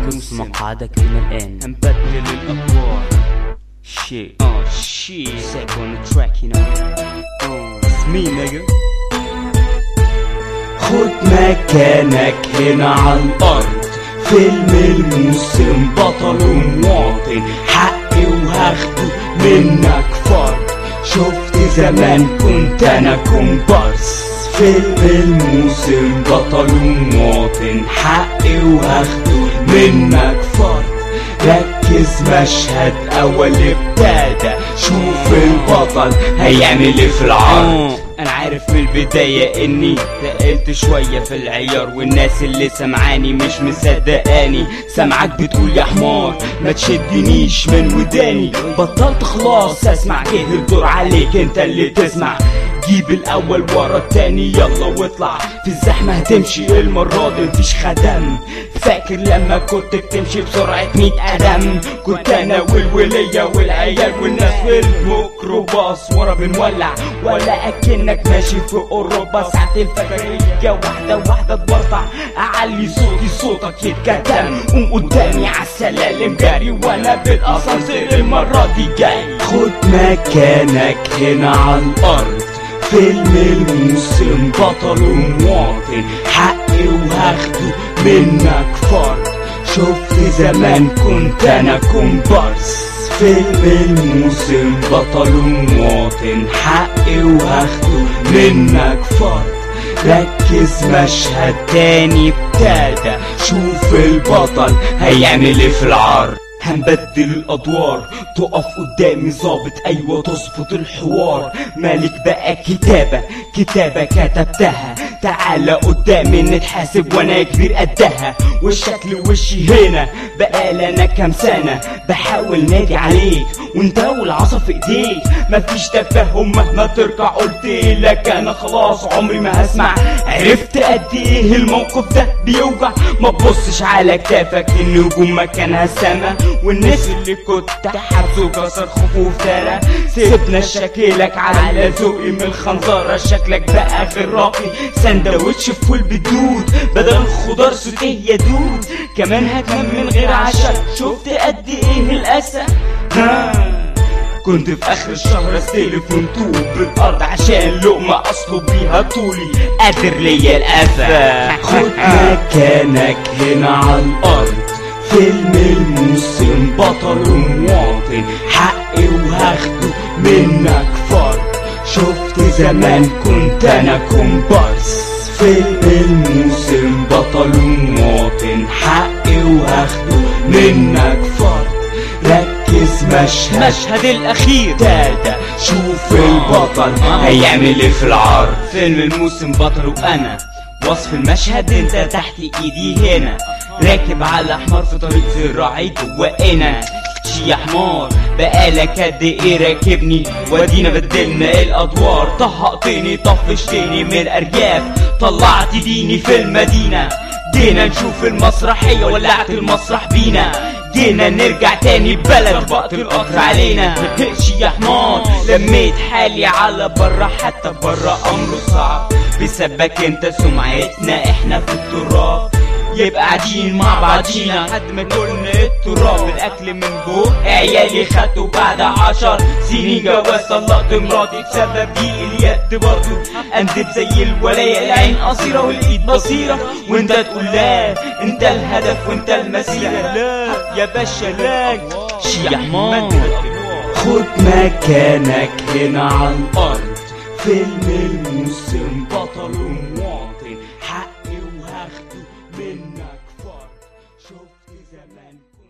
الموسم مقعدك من الآن هنبدل الأدوار shit اه شي Sec on the track you know اه It's me nigga خد مكانك هنا على الأرض فيلم الموسم بطل ومواطن حقي وهاخده منك فرد شفت زمان كنت أنا كومبارس فيلم الموسم بطل ومواطن حقي وهاخده منك فرد ركز مشهد أول ابتدى شوف البطل هيعمل ايه في العرض انا عارف من البداية اني تقلت شوية في العيار والناس اللي سمعاني مش مصدقاني سامعك بتقول يا حمار ما تشدنيش من وداني بطلت خلاص اسمع جه الدور عليك انت اللي تسمع جيب الاول ورا التاني يلا واطلع في الزحمة هتمشي المرة دي مفيش خدم فاكر لما كنت بتمشي بسرعة مية قدم كنت انا والولية والعيال والناس في الميكروباص ورا بنولع ولا اكنك ماشي في اوروبا ساعة الفجرية واحدة واحدة تبرطع اعلي صوتي صوتك يتكتم قوم قدامي عالسلالم جري وانا بالاسانسير المرة دي جاي خد مكانك هنا على الأرض فيلم الموسم بطل ومواطن حقي وهاخده منك فرد شفت زمان كنت أنا كومبارس فيلم الموسم بطل ومواطن حقي وهاخده منك فرد ركز مشهد تاني ابتدى شوف البطل هيعمل ايه في العرض هنبدل الادوار تقف قدامي ظابط ايوه تظبط الحوار مالك بقى كتابة كتابة كتبتها تعالى قدامي نتحاسب وانا كبير قدها والشكل وشي هنا بقى لنا كام سنة بحاول نادي عليك وانت والعصا في ايديك مفيش تفاهم مهما ترجع قلت لك انا خلاص عمري ما هسمع عرفت قد ايه الموقف ده بيوجع ما تبصش على كتافك النجوم مكانها السما والناس اللي كنت حابسه كسر خفوف ترى سيبنا شكلك على ذوقي من الخنزرة شكلك بقى غير راقي سندوتش فول بدود بدل الخضار سوتيه يا دود كمان هتنام من غير عشاء شفت قد ايه الاسى ها كنت في اخر الشهر استلف طوب بالارض عشان لقمة اصلب بيها طولي قادر ليا القفا خد مكانك هنا على الارض فيلم الموسم بطل ومواطن حقي وهاخده منك فرد شفت زمان كنت انا كومبارس فيلم الموسم بطل ومواطن حقي وهاخده منك فرد ركز مشهد مشهد الاخير تاتا شوف البطل هيعمل ايه في العرض فيلم الموسم بطل وانا وصف المشهد انت تحت ايدي هنا راكب على حمار في طريق زراعي جوانا شي يا حمار بقالك قد ايه راكبني ودينا بدلنا الادوار طهقتني طفشتني من الارياف طلعت ديني في المدينه جينا نشوف المسرحيه ولعت المسرح بينا جينا نرجع تاني البلد وقت القطر علينا ملحقش يا حمار لميت حالي على برا حتى برا امره صعب بسببك انت سمعتنا احنا في التراب يبقى قاعدين مع بعضينا لحد ما كلنا التراب الاكل من فوق عيالي خدته بعد عشر سنين جواز طلقت مراتي بسبب دي اليد برضو اندب زي الولاية العين قصيرة والايد بصيرة وانت تقول لا انت الهدف وانت المسيرة لا يا باشا لا شي يا حمار خد مكانك هنا على الأرض فيلم الموسم بطل ومواطن حقي وهاخده منك فرد شفت زمان